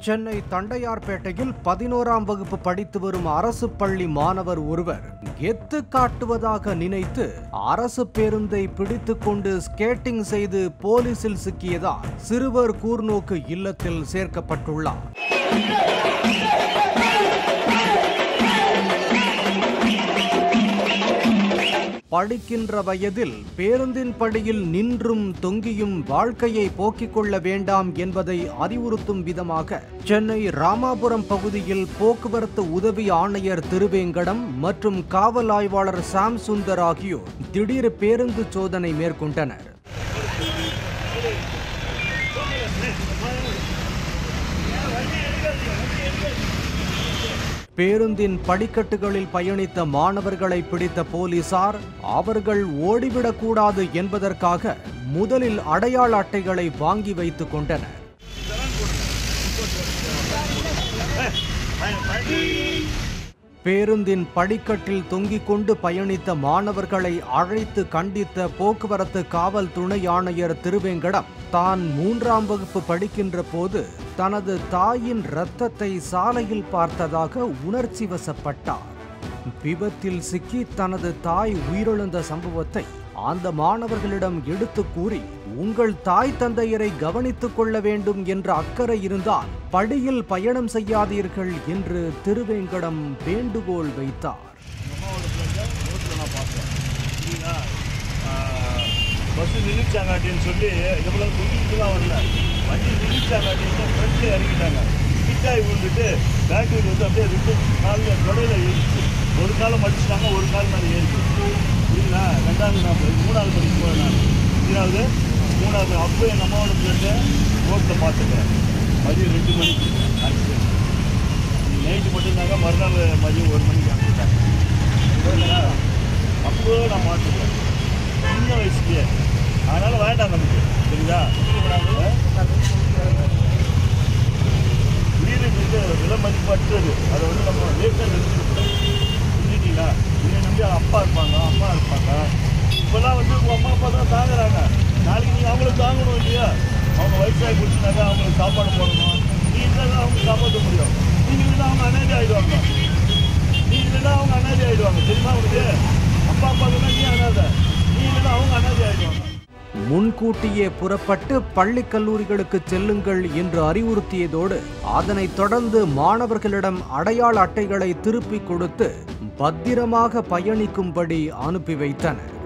சென்னை தண்டையார்பேட்டையில் பதினோராம் வகுப்பு படித்து வரும் அரசு பள்ளி மாணவர் ஒருவர் கெத்து காட்டுவதாக நினைத்து அரசு பேருந்தை பிடித்துக்கொண்டு ஸ்கேட்டிங் செய்து போலீசில் சிக்கியதால் சிறுவர் கூர்நோக்கு இல்லத்தில் சேர்க்கப்பட்டுள்ளார் படிக்கின்ற வயதில் பேருந்தின் படியில் நின்றும் தொங்கியும் வாழ்க்கையை போக்கிக் கொள்ள வேண்டாம் என்பதை அறிவுறுத்தும் விதமாக சென்னை ராமாபுரம் பகுதியில் போக்குவரத்து உதவி ஆணையர் திருவேங்கடம் மற்றும் காவல் ஆய்வாளர் சாம் சுந்தர் ஆகியோர் திடீர் பேருந்து சோதனை மேற்கொண்டனர் பேருந்தின் படிக்கட்டுகளில் பயணித்த மாணவர்களை பிடித்த போலீசார் அவர்கள் ஓடிவிடக்கூடாது என்பதற்காக முதலில் அடையாள அட்டைகளை வாங்கி வைத்துக் கொண்டனர் பேருந்தின் படிக்கட்டில் தொங்கிக் கொண்டு பயணித்த மாணவர்களை அழைத்து கண்டித்த போக்குவரத்து காவல் துணை ஆணையர் திருவேங்கடம் தான் மூன்றாம் வகுப்பு படிக்கின்ற போது தனது தாயின் இரத்தத்தை சாலையில் பார்த்ததாக உணர்ச்சி வசப்பட்டார் விபத்தில் சிக்கி தனது தாய் உயிரிழந்த சம்பவத்தை அந்த மாணவர்களிடம் எடுத்து கூறி உங்கள் தாய் தந்தையரை கவனித்துக் கொள்ள வேண்டும் என்ற அக்கறை இருந்தால் படியில் பயணம் செய்யாதீர்கள் என்று திருவேங்கடம் வேண்டுகோள் வைத்தார் பஸ்ஸு நின்றுச்சாங்காட்டின்னு சொல்லி இவ்வளோ நின்றுட்டுலாம் வரல வண்டி நின்றுச்சாங்காட்டின்னு ஃப்ரெண்ட்ல இறங்கிட்டாங்க கிட்டாய் விழுந்துட்டு பேக் வீல் வந்து அப்படியே ரெண்டு காலில் தொடையில் ஏறிச்சு ஒரு காலம் மடிச்சிட்டாங்க ஒரு கால் மேலே ஏறிச்சு புரியுங்களா ரெண்டாவது நான் போய் மூணாவது படிக்கும் போது நான் மூணாவது மூணாவது அப்போ என் அம்மாவோட ஃப்ரெண்டு ரோட்டில் பார்த்துட்டேன் மதியம் ரெண்டு மணிக்கு ஆக்சிடென்ட் நைட்டு மட்டும்தாங்க மறுநாள் மதியம் ஒரு மணிக்கு அனுப்பிட்டாங்க புரியுதுங்களா? அப்போ நான் மாட்டுவேன் சின்ன வயசுலயே அதனால வேண்டாம் நமக்கு சரிங்களா உயிருக்கு வந்து விலை மதிப்பற்றது அதை வந்து நம்ம லேட்டாக நிறுத்திக்கூடாது புரிஞ்சுட்டீங்களா இதை நம்பி அப்பா இருப்பாங்க அம்மா இருப்பாங்க இப்போல்லாம் வந்து உங்கள் அம்மா அப்பா தான் தாங்குறாங்க நாளைக்கு நீங்கள் அவங்கள தாங்கணும் இல்லையா அவங்க வயசாகி குடிச்சுனாக்கா அவங்களுக்கு சாப்பாடு போடணும் நீ இருந்தால் தான் அவங்க காப்பாற்ற முடியும் நீங்கள் இல்லைன்னா அவங்க அனாதி ஆகிடுவாங்க நீ இல்லைன்னா அவங்க அனாதி ஆகிடுவாங்க தெரியுமா உங்களுக்கு அப்பா அப்பா இல்லைன்னா நீ அனாதை நீ இல்லைன்னா அவங்க அனாதி ஆகிடுவாங்க முன்கூட்டியே புறப்பட்டு பள்ளி கல்லூரிகளுக்கு செல்லுங்கள் என்று அறிவுறுத்தியதோடு அதனைத் தொடர்ந்து மாணவர்களிடம் அடையாள அட்டைகளை திருப்பிக் கொடுத்து பத்திரமாக பயணிக்கும்படி அனுப்பி வைத்தனர்